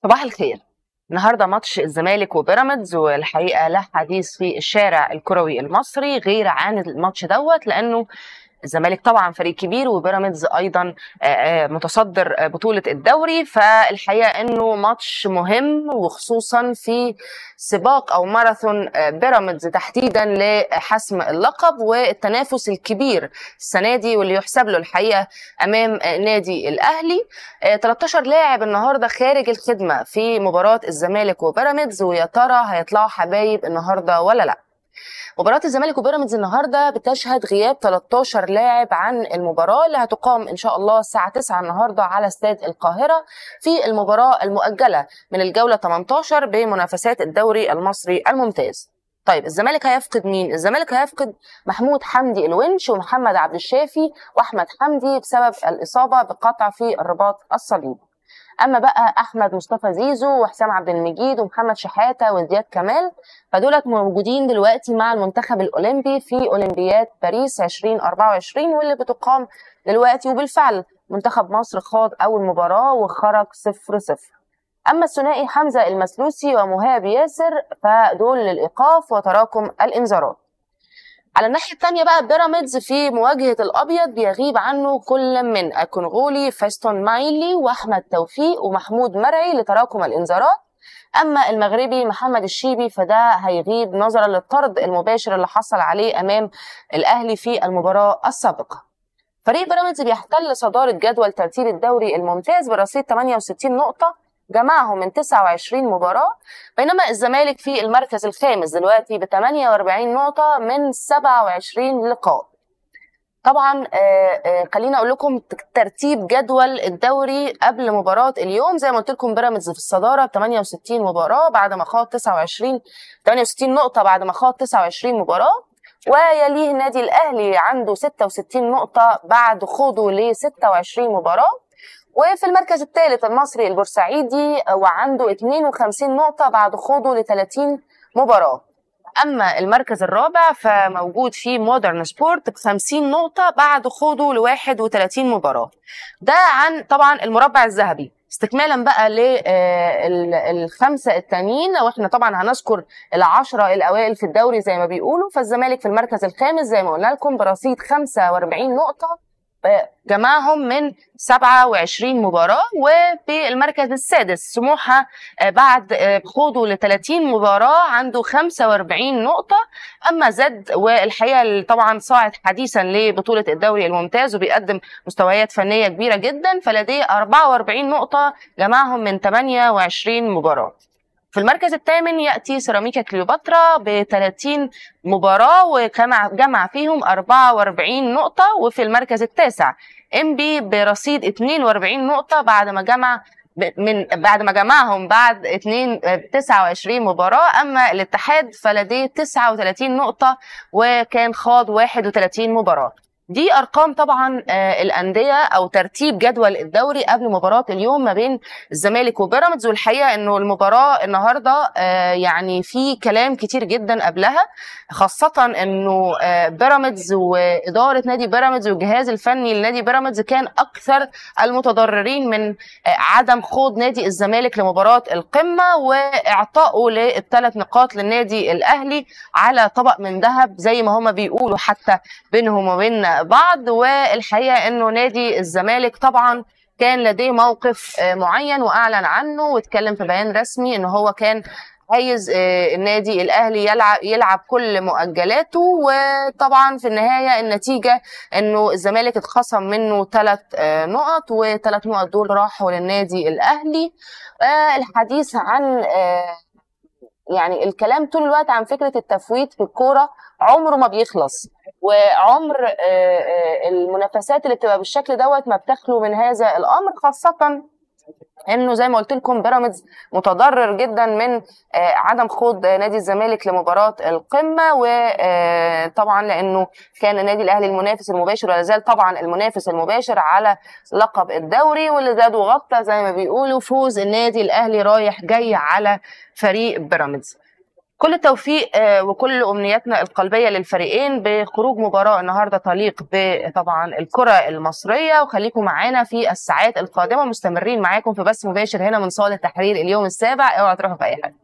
صباح الخير النهارده ماتش الزمالك وبيراميدز والحقيقه لا حديث في الشارع الكروي المصري غير عن الماتش دوت لانه الزمالك طبعا فريق كبير وبيراميدز ايضا متصدر بطوله الدوري فالحقيقه انه ماتش مهم وخصوصا في سباق او ماراثون بيراميدز تحديدا لحسم اللقب والتنافس الكبير السنه دي واللي يحسب له الحقيقه امام نادي الاهلي 13 لاعب النهارده خارج الخدمه في مباراه الزمالك وبيراميدز ويا ترى هيطلعوا حبايب النهارده ولا لا مباراة الزمالك وبيراميدز النهارده بتشهد غياب 13 لاعب عن المباراة اللي هتقام ان شاء الله الساعة 9 النهارده على استاد القاهرة في المباراة المؤجلة من الجولة 18 بمنافسات الدوري المصري الممتاز. طيب الزمالك هيفقد مين؟ الزمالك هيفقد محمود حمدي الونش ومحمد عبد الشافي واحمد حمدي بسبب الاصابة بقطع في الرباط الصليبي. اما بقى احمد مصطفى زيزو وحسام عبد المجيد ومحمد شحاته وزياد كمال فدولت موجودين دلوقتي مع المنتخب الاولمبي في اولمبياد باريس 2024 واللي بتقام دلوقتي وبالفعل منتخب مصر خاض اول مباراه وخرج 0 0 اما الثنائي حمزه المسلوسي ومهاب ياسر فدول للايقاف وتراكم الانذارات على الناحية الثانية بقى بيراميدز في مواجهة الأبيض بيغيب عنه كل من الكونغولي فيستون مايلي وأحمد توفيق ومحمود مرعي لتراكم الإنذارات أما المغربي محمد الشيبي فده هيغيب نظرا للطرد المباشر اللي حصل عليه أمام الأهلي في المباراة السابقة فريق بيراميدز بيحتل صدارة جدول ترتيب الدوري الممتاز برصيد 68 نقطة جمعهم من 29 مباراة بينما الزمالك في المركز الخامس دلوقتي ب 48 نقطة من 27 لقاء طبعا خليني اقول لكم ترتيب جدول الدوري قبل مباراه اليوم زي ما قلت لكم بيراميدز في الصداره ب 68 مباراه بعد ما خاض 29 68 نقطه بعد ما خاض 29 مباراه ويليه النادي الاهلي عنده 66 نقطه بعد خوضه ل 26 مباراه وفي المركز الثالث المصري البورسعيدي وعنده 52 نقطة بعد خوضه ل 30 مباراة أما المركز الرابع فموجود فيه مودرن سبورت ب 50 نقطة بعد خوضه ل 31 مباراة ده عن طبعا المربع الذهبي استكمالا بقى للخمسه التانيين واحنا طبعا هنذكر العشره الاوائل في الدوري زي ما بيقولوا فالزمالك في المركز الخامس زي ما قلنا لكم برصيد 45 نقطه جمعهم من 27 مباراة وفي المركز السادس سموحة بعد خوضه ل 30 مباراة عنده 45 نقطة أما زد والحقيقة طبعا صاعد حديثا لبطولة الدوري الممتاز وبيقدم مستويات فنية كبيرة جدا فلديه 44 نقطة جمعهم من 28 مباراة في المركز الثامن ياتي سيراميكا كليوباترا ب 30 مباراه وجمع جمع فيهم 44 نقطه وفي المركز التاسع انبي برصيد 42 نقطه بعد ما جمع من بعد ما جمعهم بعد 2 29 مباراه اما الاتحاد فلديه 39 نقطه وكان خاض 31 مباراه دي ارقام طبعا الانديه او ترتيب جدول الدوري قبل مباراه اليوم ما بين الزمالك وبيراميدز والحقيقه انه المباراه النهارده يعني في كلام كتير جدا قبلها خاصه انه بيراميدز واداره نادي بيراميدز والجهاز الفني لنادي بيراميدز كان اكثر المتضررين من عدم خوض نادي الزمالك لمباراه القمه واعطائه للثلاث نقاط للنادي الاهلي على طبق من ذهب زي ما هما بيقولوا حتى بينهم وبين بعض والحقيقه انه نادي الزمالك طبعا كان لديه موقف معين واعلن عنه واتكلم في بيان رسمي ان هو كان عايز النادي الاهلي يلعب يلعب كل مؤجلاته وطبعا في النهايه النتيجه انه الزمالك اتخصم منه ثلاث نقط وثلاث نقط دول راحوا للنادي الاهلي الحديث عن يعني الكلام طول الوقت عن فكره التفويت في الكوره عمره ما بيخلص وعمر المنافسات اللي بتبقى بالشكل دوت ما بتخلو من هذا الامر خاصه انه زي ما قلت لكم بيراميدز متضرر جدا من عدم خوض نادي الزمالك لمباراه القمه وطبعا لانه كان النادي الاهلي المنافس المباشر ولا زال طبعا المنافس المباشر على لقب الدوري واللي زاد وغطى زي ما بيقولوا فوز النادي الاهلي رايح جاي على فريق بيراميدز كل التوفيق آه، وكل امنياتنا القلبيه للفريقين بخروج مباراه النهارده تليق بطبعا الكره المصريه وخليكم معانا في الساعات القادمه مستمرين معاكم في بث مباشر هنا من صاله تحرير اليوم السابع اوعى تروحوا في اي حاجه